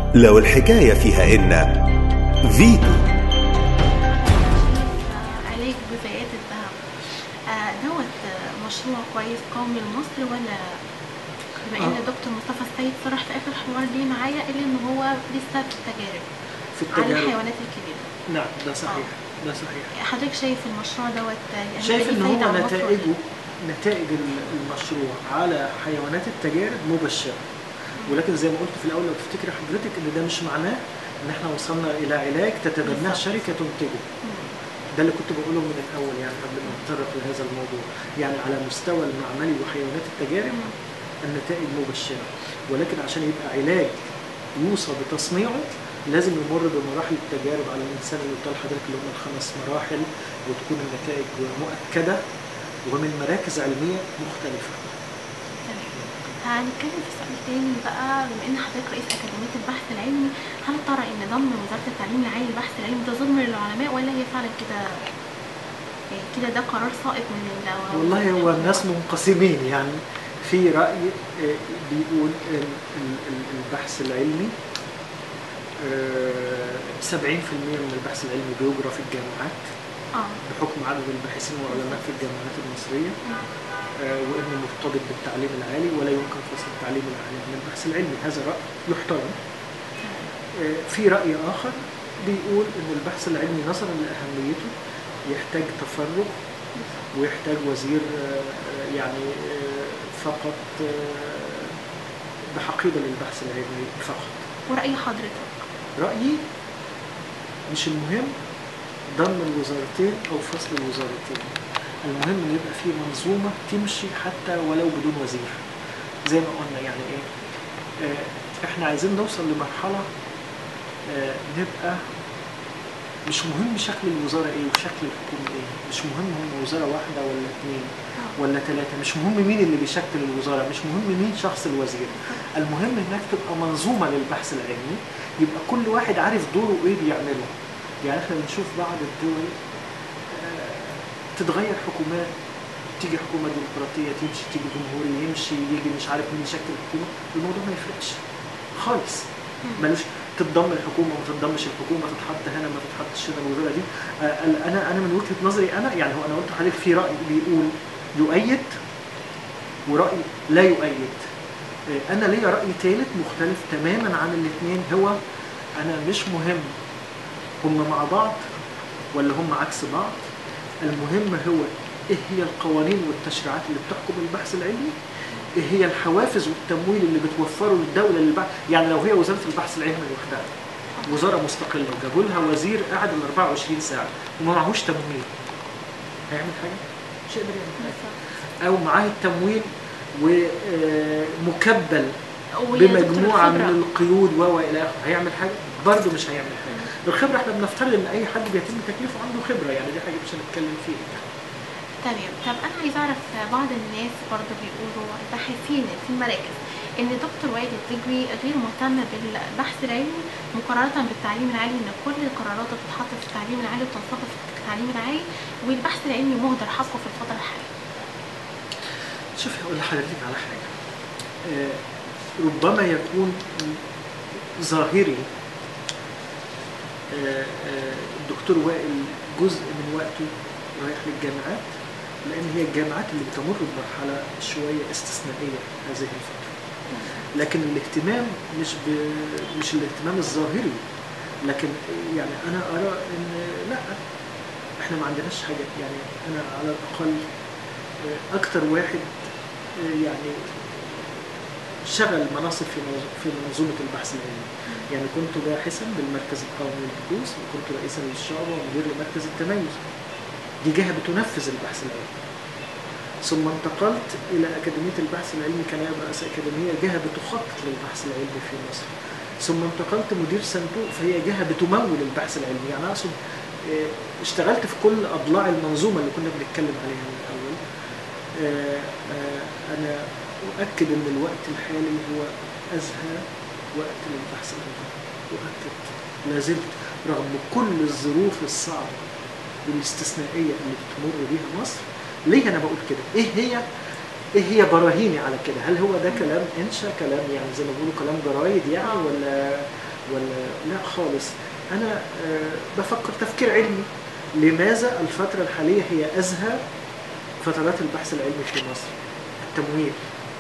لو الحكاية فيها إن فيتو علاج جزيئات الذهب آه، دوت آه، مشروع كويس قومي لمصر ولا بما ان آه. الدكتور مصطفى السيد صرح في اخر حوار ليه معايا قال ان هو لسه في التجارب في على التجارب الحيوانات الكبيره نعم ده صحيح ده صحيح حضرتك شايف المشروع دوت آه، يعني شايف ليه ان فايدة هو على مصر ولا نتائجه لا؟ نتائج ال- المشروع على حيوانات التجارب مبشره ولكن زي ما قلت في الاول لو تفتكر حضرتك ان ده مش معناه ان احنا وصلنا الى علاج تتبناه بالظبط. شركه تنتجه مم. ده اللي كنت بقوله من الاول يعني قبل ما نتطرق لهذا الموضوع يعني على مستوى المعملي وحيوانات التجارب مم. النتائج مبشره ولكن عشان يبقى علاج يوصى بتصنيعه لازم يمر بمراحل التجارب على الانسان اللي قلت لحضرتك اللي هم الخمس مراحل وتكون النتائج مؤكده ومن مراكز علميه مختلفه. تمام هنتكلم في سؤال تاني بقى بما ان حضرتك رئيس اكاديميه البحث العلمي هل ترى ان ضم وزاره التعليم العالي للبحث العلمي ده ظلم للعلماء ولا هي فعلا كده يعني كده ده قرار صائب من ال- والله هو الناس منقسمين يعني في راي آه، بيقول ال- ال- ال- البحث العلمي آه، 70% من البحث العلمي بيجرى في الجامعات اه بحكم عدد الباحثين والعلماء في الجامعات المصريه مم. آه، وانه مرتبط بالتعليم العالي ولا يمكن فصل التعليم العالي من البحث العلمي هذا راي يحترم تمام. آه، في راي اخر بيقول ان البحث العلمي نظرا لاهميته يحتاج تفرغ ويحتاج وزير آه، آه، يعني آه، فقط آه، بحقيبه للبحث العلمي فقط ورأي حضرتك رايي مش المهم ضم الوزارتين او فصل الوزارتين المهم ان يبقى في منظومه تمشي حتى ولو بدون وزير زي ما قلنا يعني ايه آه، احنا عايزين نوصل لمرحله آه، نبقى مش مهم شكل الوزاره ايه وشكل الحكومه ايه مش مهم هم وزاره واحده ولا اثنين ولا ثلاثه مش مهم مين اللي بيشكل الوزاره مش مهم مين شخص الوزير المهم انك تبقى منظومه للبحث العلمي يبقى كل واحد عارف دوره ايه بيعمله يعني احنا بنشوف بعض الدول آه، تتغير حكومات تيجي حكومه ديمقراطيه تمشي تيجي جمهوري يمشي يجي مش عارف مين يشكل الحكومه الموضوع ما يفرقش خالص ملوش تتضم الحكومه ما تتضمش الحكومه تتحط هنا ما تتحطش هنا الوزاره دي آه، ال- انا انا من وجهه نظري انا يعني هو انا قلت لحضرتك في راي بيقول يؤيد وراي لا يؤيد آه، انا ليا راي ثالث مختلف تماما عن الاثنين هو انا مش مهم هم مع بعض ولا هم عكس بعض المهم هو ايه هي القوانين والتشريعات اللي بتحكم البحث العلمي ايه هي الحوافز والتمويل اللي بتوفره للدوله للبحث يعني لو هي وزاره البحث العلمي لوحدها وزاره مستقله وجابوا لها وزير قاعد ال 24 ساعه وما معهوش تمويل هيعمل حاجه؟ مش هيقدر يعمل حاجه او معاه التمويل ومكبل بمجموعه من القيود و الى اخره هيعمل حاجه برضه مش هيعمل حاجه الخبره احنا بنفترض ان اي حد بيتم تكليفه عنده خبره يعني دي حاجه مش هنتكلم فيها يعني. تمام طب انا عايز اعرف بعض الناس برضه بيقولوا الباحثين في المراكز ان دكتور وائل الزجوي غير مهتم بالبحث العلمي مقارنه بالتعليم العالي ان كل القرارات بتتحط في التعليم العالي وتنصب في التعليم العالي والبحث العلمي مهدر حقه في الفتره الحاليه شوف هقول لحضرتك على حاجه آه، ربما يكون ظاهري آه، آه، الدكتور وائل جزء من وقته رايح للجامعات لان هي الجامعات اللي بتمر بمرحله شويه استثنائيه هذه الفتره لكن الاهتمام مش ب... مش الاهتمام الظاهري لكن يعني انا ارى ان لا احنا ما عندناش حاجه يعني انا على الاقل آه، اكتر واحد آه، يعني شغل مناصب في منظ- في منظومه البحث العلمي يعني كنت باحثا بالمركز القومي للبحوث وكنت رئيسا للشعبه ومدير لمركز التميز دي جهه بتنفذ البحث العلمي ثم انتقلت الى اكاديميه البحث العلمي كنائب رئيس اكاديميه جهه بتخطط للبحث العلمي في مصر ثم انتقلت مدير صندوق فهي جهه بتمول البحث العلمي يعني اقصد آه، اشتغلت في كل اضلاع المنظومه اللي كنا بنتكلم عليها من الاول آه، آه، انا اؤكد ان الوقت الحالي هو ازهى وقت للبحث العلمي اؤكد لا زلت رغم كل الظروف الصعبه والاستثنائيه اللي بتمر بيها مصر ليه انا بقول كده ايه هي ايه هي براهيني على كده هل هو ده كلام انشا كلام يعني زي ما بيقولوا كلام جرايد يعني آه. ولا ولا لا خالص انا آه، بفكر تفكير علمي لماذا الفتره الحاليه هي ازهى فترات البحث العلمي في مصر التمويل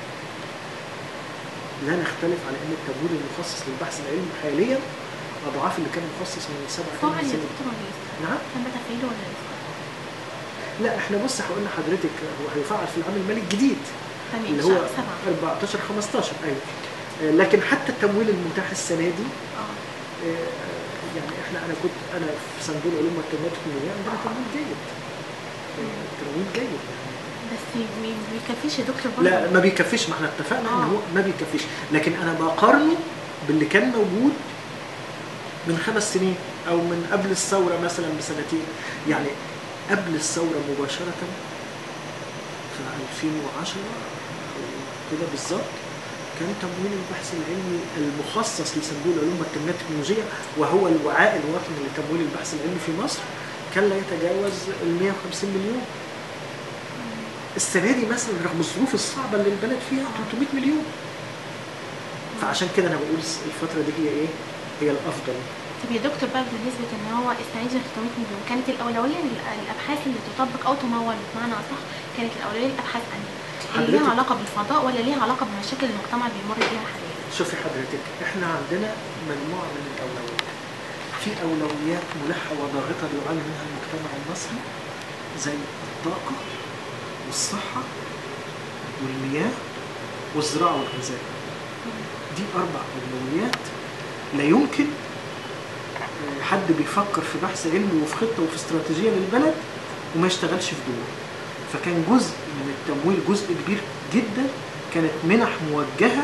لا نختلف على ان التمويل المخصص للبحث العلمي حاليا اضعاف اللي كان مخصص من سبع فعل ثمان يا سنين دكتور ولا لسه؟ نعم تم تفعيله ولا لسه؟ لا احنا بص هقول لحضرتك هو هيفعل في العام المالي الجديد تمام اللي هو شهر سبعة 14 15 ايوه آه، لكن حتى التمويل المتاح السنه دي اه آه، يعني احنا انا كنت انا في صندوق العلوم والتنميه التكنولوجيه عندنا تمويل جيد آه، تمويل جيد يعني بس ما بيكفيش يا دكتور برضه لا ما بيكفيش ما احنا اتفقنا ان آه. هو ما بيكفيش لكن انا بقارنه باللي كان موجود من خمس سنين او من قبل الثوره مثلا بسنتين يعني قبل الثوره مباشره في 2010 او كده بالظبط كان تمويل البحث العلمي المخصص لصندوق العلوم والتنميه التكنولوجيه وهو الوعاء الوطني لتمويل البحث العلمي في مصر كان لا يتجاوز ال 150 مليون السنه دي مثلا رغم الظروف الصعبه اللي البلد فيها 300 مليون فعشان كده انا بقول الفتره دي هي ايه؟ هي الافضل طب يا دكتور بقى بالنسبة ان هو السنة دي 300 مليون كانت الأولوية لل- للأبحاث اللي تطبق أو تمول بمعنى أصح كانت الأولوية للأبحاث أنهي؟ اللي ليها حضرتك- علاقة بالفضاء ولا ليها علاقة بمشاكل المجتمع بيمر بيها حاليا؟ شوفي حضرتك احنا عندنا مجموعه من الاولويات في اولويات ملحه وضاغطه بيعاني منها المجتمع المصري زي الطاقه والصحه والمياه والزراعه والغذاء دي اربع اولويات لا يمكن آه، حد بيفكر في بحث علمي وفي خطه وفي استراتيجيه للبلد وما يشتغلش في دول فكان جزء من التمويل جزء كبير جدا كانت منح موجهه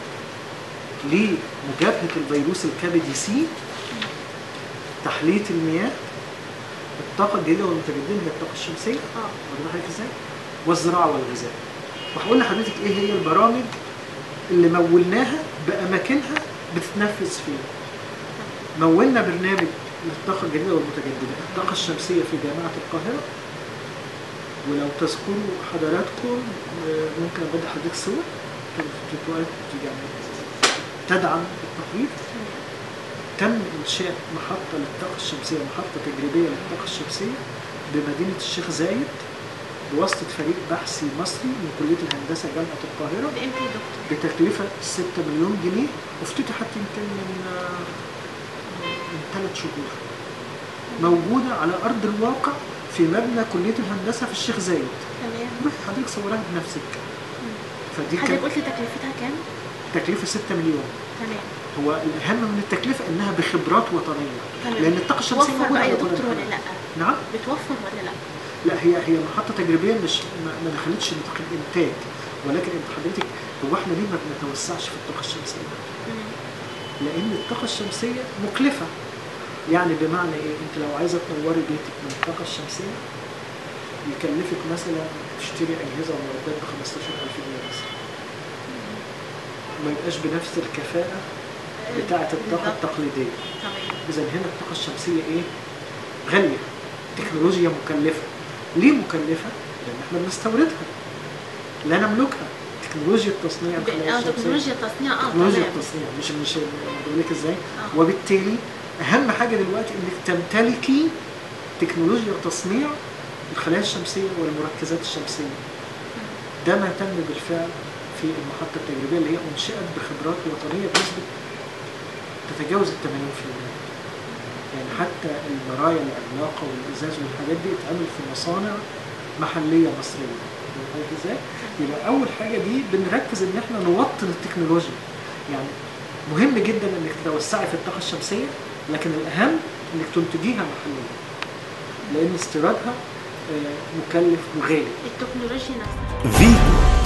لمجابهه الفيروس الكبدي سي تحليه المياه الطاقه الجديده والمتجدده هي الطاقه الشمسيه اه واخدين حضرتك ازاي؟ والزراعه والغذاء. وهقول لحضرتك ايه هي البرامج اللي مولناها باماكنها بتتنفذ فيها. مولنا برنامج للطاقه الجديده والمتجدده، الطاقه الشمسيه في جامعه القاهره. ولو تذكروا حضراتكم آه، ممكن ابدا حضرتك صور تتوقف يعني تدعم التقرير تم انشاء محطه للطاقه الشمسيه محطه تجريبيه للطاقه الشمسيه بمدينه الشيخ زايد بواسطه فريق بحثي مصري من كليه الهندسه جامعه القاهره بإمتى يا دكتور؟ بتكلفه 6 مليون جنيه وافتتحت يمكن من آه، من ثلاث شهور موجوده على ارض الواقع في مبنى كليه الهندسه في الشيخ زايد تمام روحي حضرتك صورها بنفسك فدي حضرتك كانت قلت تكلفتها كام؟ تكلفه 6 مليون تمام هو الاهم من التكلفه انها بخبرات وطنيه تمام. لان الطاقه الشمسيه توفر موجوده بقى يا على كل دكتور ولا الأنحاء. لا؟ نعم بتوفر ولا لا؟ لا هي هي محطه تجريبيه مش ما ما دخلتش نطاق الانتاج ولكن انت حضرتك هو احنا ليه ما بنتوسعش في الطاقه الشمسيه؟ مم. لان الطاقه الشمسيه مكلفه يعني بمعنى ايه؟ انت لو عايزه تنوري بيتك من الطاقه الشمسيه يكلفك مثلا تشتري اجهزه ومعدات ب 15000 جنيه مثلا ما يبقاش بنفس الكفاءه بتاعه الطاقه بالظبط. التقليديه تمام اذا هنا الطاقه الشمسيه ايه غاليه تكنولوجيا مكلفه ليه مكلفه لان احنا بنستوردها لا نملكها تكنولوجيا التصنيع ب- الخلايا اه الشمسية. تكنولوجيا التصنيع اه تكنولوجيا تمام التصنيع مش مش بقول لك ازاي آه. وبالتالي اهم حاجه دلوقتي انك تمتلكي تكنولوجيا تصنيع الخلايا الشمسيه والمركزات الشمسيه ده ما تم بالفعل في المحطه التجريبيه اللي هي انشئت بخبرات وطنيه بنسبه تتجاوز ال 80% يعني حتى المرايا العملاقه والازاز والحاجات دي اتعمل في مصانع محليه مصريه فاهم حضرتك ازاي؟ يبقى اول حاجه دي بنركز ان احنا نوطن التكنولوجيا يعني مهم جدا انك تتوسعي في الطاقه الشمسيه لكن الاهم انك تنتجيها محليا لان استيرادها آه، مكلف وغالي التكنولوجيا نفسها فيتو